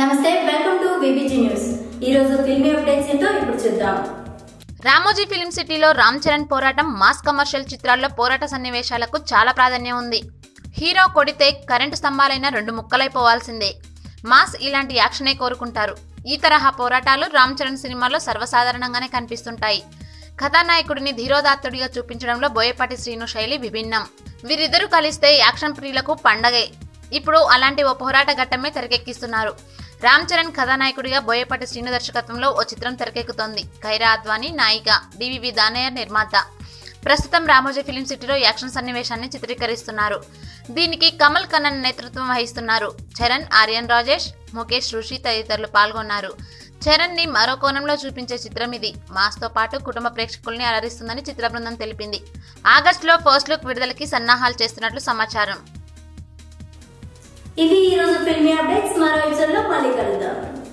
నమస్తే welcome to VBG news ఈ రోజు ఫిల్మీ అప్డేట్స్ ఏంటో ఇప్పుడు చూద్దాం రామోజీ ఫిలిం సిటీలో రామ్ చరణ్ పోరాటం మాస్ కమర్షియల్ చిత్రాల్లో పోరాట సన్నివేశాలకు చాలా ప్రాధాన్యం ఉంది హీరో కొడితే కరెంటు స్తంభాలైన రెండు ముక్కలైపోవాల్సిందే మాస్ ఇలాంటి యాక్షనే కోరుకుంటారు ఈ తరహా పోరాటాలు రామ్ చరణ్ సినిమాలో సర్వసాధారణంగానే కనిపిస్తుంటాయి కథానాయకుడిని ధీరోదాత్తుడిగా చూపించడంలో బోయపాటి శ్రీను శైలి విభిన్నం వీరిద్దరూ కలిస్తే యాక్షన్ ప్రియులకు పండగే ఇప్పుడు అలాంటి ఓ పోరాట ఘట్టమే తెరకెక్కిస్తున్నారు రామ్ చరణ్ కథానాయకుడిగా బోయపాటి శ్రీను దర్శకత్వంలో ఓ చిత్రం తెరకెక్కుతోంది ఖైరా అద్వానీ నాయిక డివివి దానయ్య నిర్మాత ప్రస్తుతం రామోజీ ఫిలిం సిటీలో యాక్షన్ సన్నివేశాన్ని చిత్రీకరిస్తున్నారు దీనికి కమల్ కన్నన్ నేతృత్వం వహిస్తున్నారు చరణ్ ఆర్యన్ రాజేష్ ముఖేష్ ఋషి తదితరులు పాల్గొన్నారు చరణ్ ని మరో కోణంలో చూపించే చిత్రం ఇది మాస్తో పాటు కుటుంబ ప్రేక్షకుల్ని అలరిస్తుందని చిత్ర బృందం తెలిపింది ఆగస్టులో ఫస్ట్ లుక్ విడుదలకి సన్నాహాలు చేస్తున్నట్లు సమాచారం ఇవి ఈ రోజు ఫిల్మీ అప్డేట్స్ మరో ఎపిసోడ్ లో మళ్ళీ కలుద్దాం